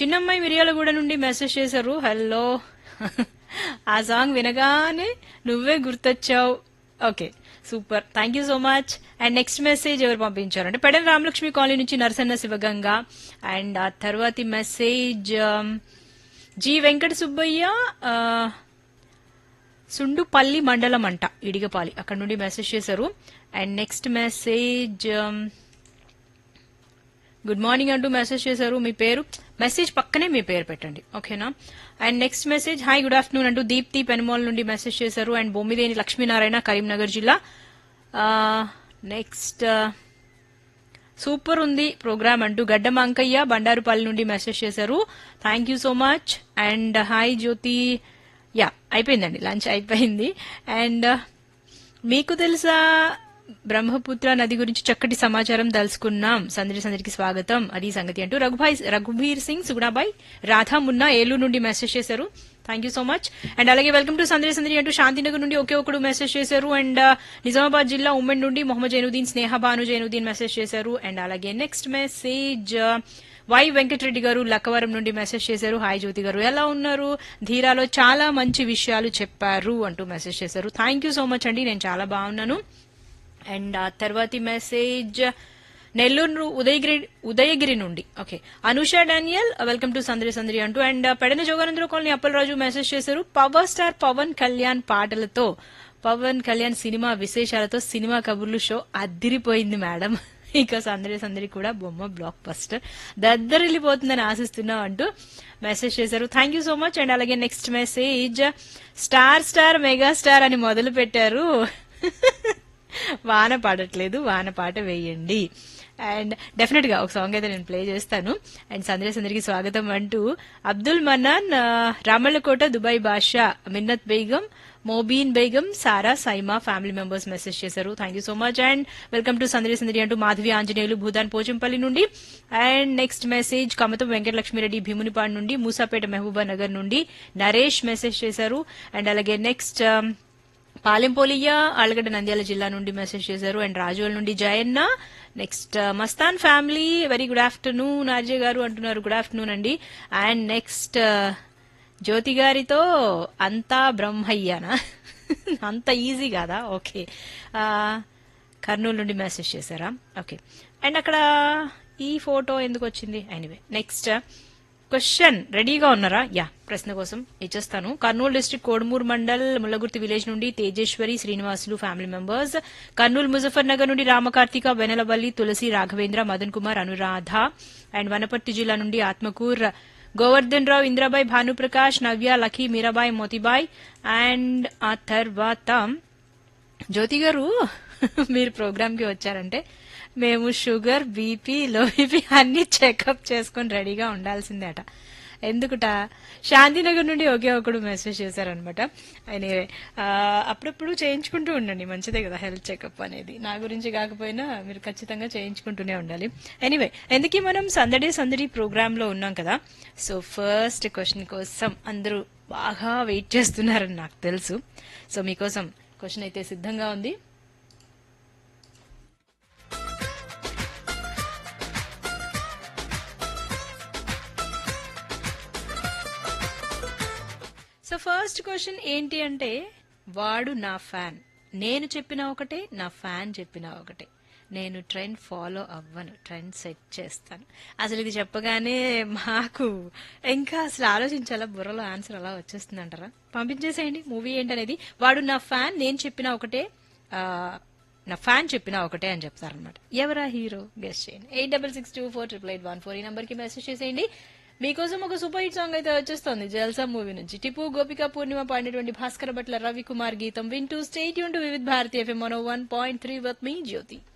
చిన్నమ్మాయి మిరియాలగూడ నుండి మెసేజ్ చేశారు హలో ఆ సాంగ్ వినగానే నువ్వే గుర్తొచ్చావు okay super thank you so much and next message ఎవరు పంపించారు అంటే పెడన్ రామలక్ష్మి కాలనీ నుంచి నరసన్న శివగంగ అండ్ ఆ తర్వాతి మెసేజ్ జి వెంకట సుబ్బయ్య ఆ, సుండుపల్లి మండలం అంట ఇడిగపాలి అక్కడ నుండి మెసేజ్ చేశారు అండ్ నెక్స్ట్ మెసేజ్ గుడ్ మార్నింగ్ అంటూ మెసేజ్ చేశారు మీ పేరు మెసేజ్ పక్కనే మీ పేరు పెట్టండి ఓకేనా and next message hi good afternoon అంటూ దీప్తి పెనుమాల్ నుండి మెసేజ్ చేశారు అండ్ బొమ్మిదేని లక్ష్మీనారాయణ కరీంనగర్ జిల్లా నెక్స్ట్ సూపర్ ఉంది ప్రోగ్రామ్ అంటూ గడ్డం అంకయ్య బండారుపల్లి నుండి మెసేజ్ చేశారు thank you so much and hi Jyothi yeah అయిపోయిందండి లంచ్ అయిపోయింది అండ్ మీకు తెలుసా బ్రహ్మపుత్ర నది గురించి చక్కటి సమాచారం తెలుసుకున్నాం సందడి సందడికి స్వాగతం అది సంగతి అంటూ రఘుభాయ్ రఘుబీర్ సింగ్ సుగుణాబాయ్ రాధా మున్నా ఏలూరు నుండి మెసేజ్ చేశారు thank you so much and అలాగే వెల్కమ్ టు సందడి సందడి అంటూ శాంతినగర్ నుండి ఒకే ఒకడు మెసేజ్ చేశారు అండ్ నిజామాబాద్ జిల్లా ఉమ్మడి నుండి మొహమ్మద్ జైనుద్దీన్ స్నేహ భాను జైనుద్దీన్ మెసేజ్ చేశారు అండ్ అలాగే నెక్స్ట్ మెసేజ్ వై వెంకటరెడ్డి గారు లక్కవరం నుండి మెసేజ్ చేశారు హాయ్ జ్యోతి గారు ఎలా ఉన్నారు ధీరాలో చాలా మంచి విషయాలు చెప్పారు అంటూ మెసేజ్ చేశారు థ్యాంక్ యూ సో మచ్ అండి నేను చాలా బాగున్నాను అండ్ ఆ తర్వాతి మెసేజ్ నెల్లూరు ఉదయగిరి ఉదయగిరి నుండి okay Anusha Daniel welcome to Sandadi Sandadi అంటూ and Pedana Joganandra colony Appalaraju message చేశారు పవర్ స్టార్ పవన్ కళ్యాణ్ పాటలతో పవన్ కళ్యాణ్ సినిమా విశేషాలతో సినిమా కబుర్లు షో అద్దిరిపోయింది మేడం ఇక సందడి సందడి కూడా బొమ్మ బ్లాక్ బస్టర్ దద్దరిల్లిపోతుందని ఆశిస్తున్నా అంటూ మెసేజ్ చేశారు thank you so much and అలాగే next message star star mega star అని మొదలు పెట్టారు వాన పాడట్లేదు వాన పాట వేయండి అండ్ డెఫినెట్ గా ఒక సాంగ్ అయితే నేను ప్లే చేస్తాను అండ్ సందరి సందరికి స్వాగతం అంటూ అబ్దుల్ మన్నాన్ ఆ, Ramallakota Dubai Basha Minnat Begum Mobeen Begum Sara Saima family members message చేశారు thank you so much and welcome to Sandadi Sandadi అంటూ మాధవి ఆంజనేయులు భూదాన్ పోచంపల్లి నుండి and next message Kamatham Venkatalakshmireddy Bheemunipadu నుండి మూసాపేట మహబూబా నగర్ నుండి నరేష్ మెసేజ్ చేశారు అండ్ అలాగే నెక్స్ట్ పాలెంపోలియ ఆలగడ్డ నంద్యాల జిల్లా నుండి మెసేజ్ చేశారు అండ్ రాజోల్ నుండి Jayanna next Mastan family very good afternoon RJ గారు అంటున్నారు గుడ్ ఆఫ్టర్నూన్ అండి అండ్ నెక్స్ట్ జ్యోతి గారితో అంతా బ్రహ్మయ్యానా అంత ఈజీ కాదా ఓకే కర్నూలు నుండి మెసేజ్ చేశారా ఓకే అండ్ అక్కడ ఈ ఫోటో ఎందుకు వచ్చింది ఎనీవే నెక్స్ట్ క్వశ్చన్ రెడీగా ఉన్నారా యా ప్రశ్న కోసం ఇచ్చేస్తాను కర్నూలు డిస్ట్రిక్ట్ కోడుమూరు మండల్ ముల్లగుర్తి విలేజ్ నుండి తేజేశ్వరి శ్రీనివాసులు ఫ్యామిలీ మెంబర్స్ కర్నూలు ముజఫర్ నగర్ నుండి రామకార్తిక వెనలబల్లి తులసి రాఘవేంద్ర మదన్ కుమార్ అనురాధ అండ్ వనపర్తి జిల్లా నుండి ఆత్మకూర్ గోవర్ధన్ రావు ఇంద్రాబాయ్ భానుప్రకాష్ నవ్య లఖీ మీరాబాయ్ మోతిబాయ్ అండ్ ఆ తర్వాత జ్యోతి గారు మీరు ప్రోగ్రామ్ కి వచ్చారంటే మేము షుగర్ బీపీ లో బీపీ అన్ని చెకప్ చేసుకొని రెడీగా ఉండాల్సిందేట ఎందుకుట శాంతినగర్ నుండి ఒకే ఒకడు మెసేజ్ చేశారనమాట ఆయన అప్పుడప్పుడు చేయించుకుంటూ ఉండండి మంచిదే కదా హెల్త్ చెకప్ అనేది నా గురించి కాకపోయినా మీరు ఖచ్చితంగా చేయించుకుంటూనే ఉండాలి ఎనీవే ఎందుకు మనం సందడి సందడి ప్రోగ్రామ్ లో ఉన్నాం కదా సో ఫస్ట్ క్వశ్చన్ కోసం అందరూ బాగా వెయిట్ చేస్తున్నారని నాకు తెలుసు సో మీకోసం క్వశ్చన్ అయితే సిద్ధంగా ఉంది సో ఫస్ట్ క్వశ్చన్ ఏంటి అంటే వాడు నా ఫ్యాన్ నేను చెప్పిన ఒకటే నా ఫ్యాన్ చెప్పిన ఒకటే నేను ట్రెండ్ ఫాలో అవ్వను ట్రెండ్ సెట్ చేస్తాను అసలు ఇది చెప్పగానే మాకు ఇంకా అసలు ఆలోచించాలా బుర్రలో ఆన్సర్ అలా వచ్చేస్తుంది అంటారా పంపించేసేయండి మూవీ ఏంటనేది వాడు నా ఫ్యాన్ నేను చెప్పిన ఒకటే ఆ, నా ఫ్యాన్ చెప్పిన ఒకటే అని చెప్తారనమాట ఎవరా హీరో గెస్ట్ చేయండి eight double six two four triple eight one four ఈ నంబర్కి మెసేజ్ చేసేయండి మీకోసం ఒక సూపర్ హిట్ సాంగ్ అయితే వచ్చేస్తుంది జల్సా మూవీ నుంచి టిపు గోపిక పూర్ణిమ పాడినటువంటి భాస్కర భట్ల రవి కుమార్ గీతం వింటూ స్టేట్ యూన్ to Vividh Bharati FM one point three with me Jyothi